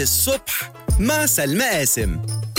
الصبح مع سلمى قاسم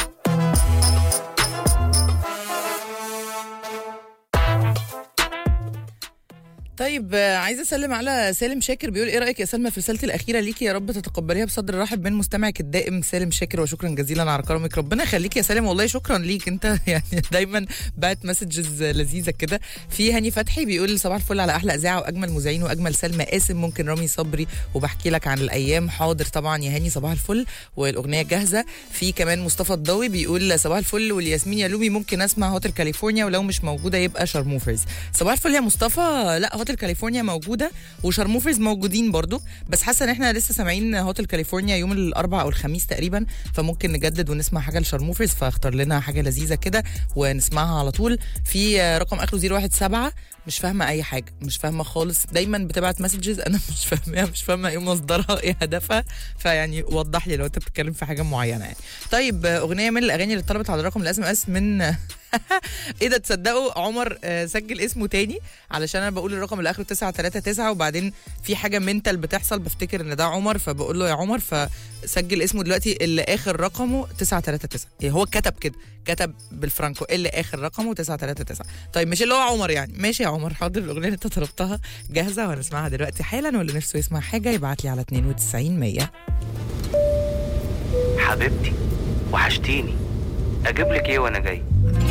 طيب آه، عايزه اسلم على سالم شاكر بيقول ايه رايك يا سلمى في رسالتي الاخيره ليكي يا رب تتقبليها بصدر رحب من مستمعك الدائم سالم شاكر وشكرا جزيلا على كرمك ربنا يخليك يا سالم والله شكرا ليك انت يعني دايما بعت مسجز لذيذه كده في هاني فتحي بيقول صباح الفل على احلى اذاعه واجمل مذيعين واجمل سلمى قاسم ممكن رامي صبري وبحكي لك عن الايام حاضر طبعا يا هاني صباح الفل والاغنيه جاهزه في كمان مصطفى الضوي بيقول صباح الفل والياسمين يا لومي ممكن اسمع هوتل كاليفورنيا ولو مش موجوده يبقى شارموفرز صباح الفل يا مصطفى لا هوتل كاليفورنيا موجوده وشارموفرز موجودين برضو بس حاسه ان احنا لسه سامعين هوتل كاليفورنيا يوم الاربعاء او الخميس تقريبا فممكن نجدد ونسمع حاجه لشارموفرز فاختار لنا حاجه لذيذه كده ونسمعها على طول في آه، رقم اخره 017 مش فاهمه اي حاجه مش فاهمه خالص دايما بتبعت مسجز انا مش فاهماها مش فاهمه ايه مصدرها ايه هدفها فيعني وضح لي لو انت بتتكلم في حاجه معينه يعني طيب آه، اغنيه من الاغاني اللي طلبت على الرقم الاس ام اس من ايه ده تصدقوا عمر آه، سجل اسمه تاني علشان انا بقول الرقم اللي اخره 939 وبعدين في حاجه منتال بتحصل بفتكر ان ده عمر فبقول له يا عمر فسجل اسمه دلوقتي اللي اخر رقمه 939 يعني هو كتب كده كتب بالفرانكو اللي اخر رقمه 939 طيب مش اللي هو عمر يعني ماشي يا عمر حاضر الاغنيه اللي انت طلبتها جاهزه وهنسمعها دلوقتي حالا واللي نفسه يسمع حاجه يبعت لي على 92 100 حبيبتي وحشتيني اجيب لك ايه وانا جاي